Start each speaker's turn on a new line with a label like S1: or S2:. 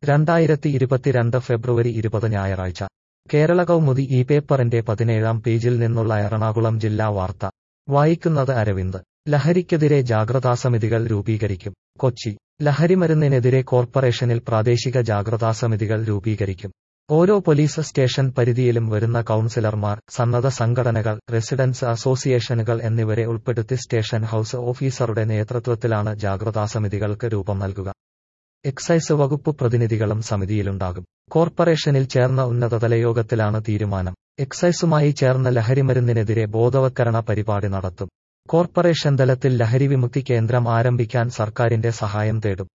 S1: രണ്ടായിരത്തി ഇരുപത്തിരണ്ട് ഫെബ്രുവരി ഇരുപത് ഞായറാഴ്ച കേരള കൗമുദി ഈ പേപ്പറിന്റെ പതിനേഴാം പേജിൽ നിന്നുള്ള എറണാകുളം ജില്ലാ വാർത്ത വായിക്കുന്നത് അരവിന്ദ് ലഹരിക്കെതിരെ ജാഗ്രതാസമിതികൾ രൂപീകരിക്കും കൊച്ചി ലഹരിമരുന്നിനെതിരെ കോർപ്പറേഷനിൽ പ്രാദേശിക ജാഗ്രതാസമിതികൾ രൂപീകരിക്കും ഓരോ പോലീസ് സ്റ്റേഷൻ പരിധിയിലും വരുന്ന കൌൺസിലർമാർ സന്നദ്ധ സംഘടനകൾ റെസിഡൻസ് അസോസിയേഷനുകൾ എന്നിവരെ ഉൾപ്പെടുത്തി സ്റ്റേഷൻ ഹൌസ് ഓഫീസറുടെ നേതൃത്വത്തിലാണ് ജാഗ്രതാസമിതികൾക്ക് രൂപം നൽകുക എക്സൈസ് വകുപ്പ് പ്രതിനിധികളും സമിതിയിലുണ്ടാകും കോർപ്പറേഷനിൽ ചേർന്ന ഉന്നതതല യോഗത്തിലാണ് തീരുമാനം എക്സൈസുമായി ചേർന്ന ലഹരിമരുന്നിനെതിരെ ബോധവത്കരണ പരിപാടി നടത്തും കോർപ്പറേഷൻ തലത്തിൽ ലഹരി വിമുക്തി കേന്ദ്രം ആരംഭിക്കാൻ സർക്കാരിന്റെ സഹായം തേടും